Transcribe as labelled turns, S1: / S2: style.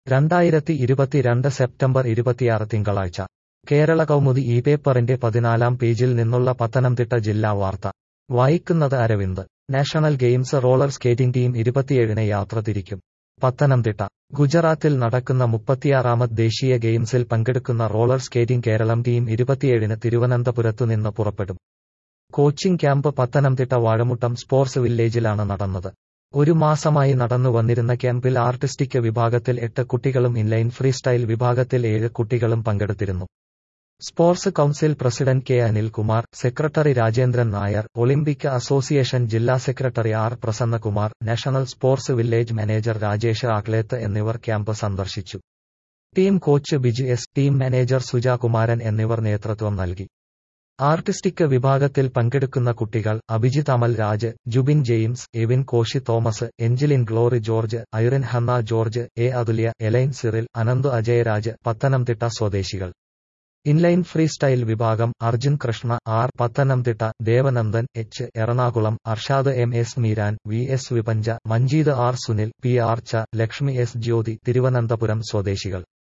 S1: രണ്ടായിരത്തി ഇരുപത്തിരണ്ട് സെപ്റ്റംബർ ഇരുപത്തിയാറ് തിങ്കളാഴ്ച കേരള കൗമുദി ഈ പേപ്പറിന്റെ പതിനാലാം പേജിൽ നിന്നുള്ള പത്തനംതിട്ട ജില്ലാ വാർത്ത വായിക്കുന്നത് Aravind national games roller skating team ഇരുപത്തിയേഴിന് യാത്ര തിരിക്കും പത്തനംതിട്ട ഗുജറാത്തിൽ നടക്കുന്ന മുപ്പത്തിയാറാമത് ദേശീയ ഗെയിംസിൽ പങ്കെടുക്കുന്ന റോളർ സ്കേറ്റിംഗ് കേരളം ടീം ഇരുപത്തിയേഴിന് തിരുവനന്തപുരത്തുനിന്ന് പുറപ്പെടും coaching camp Pathanamthitta Vazhamuttam sports വില്ലേജിലാണ് നടന്നത് ഒരു മാസമായി നടന്നു വന്നിരുന്ന ക്യാമ്പിൽ ആർട്ടിസ്റ്റിക് വിഭാഗത്തിൽ എട്ട് കുട്ടികളും ഇൻലൈൻ ഫ്രീസ്റ്റൈൽ വിഭാഗത്തിൽ ഏഴ് കുട്ടികളും പങ്കെടുത്തിരുന്നു sports council president K Anilkumar secretary Rajendran Nair Olympic association ജില്ലാ secretary R Prasannakumar national sports village manager Rajesh Aakleth എന്നിവർ ക്യാമ്പ് സന്ദർശിച്ചു team coach Biju S team manager Suja Kumaran എന്നിവർ നേതൃത്വം നൽകി ആർട്ടിസ്റ്റിക് വിഭാഗത്തിൽ പങ്കെടുക്കുന്ന കുട്ടികൾ Abhijith Amal Raj Jubin James Evin Koshy Thomas Angeline Glory George Irene Hannah George A Athulya Elaine Cyril Ananthu Ajayaraj Pathanamthitta സ്വദേശികൾ ഇൻലൈൻ ഫ്രീ സ്റ്റൈൽ വിഭാഗം Arjun Krishna R Pathanamthitta Devanandan H Ernakulam Arshad M S Meeran V S Vipancha Manjeet R Sunil P Archa Lakshmi S Jyothi Thiruvananthapuram സ്വദേശികൾ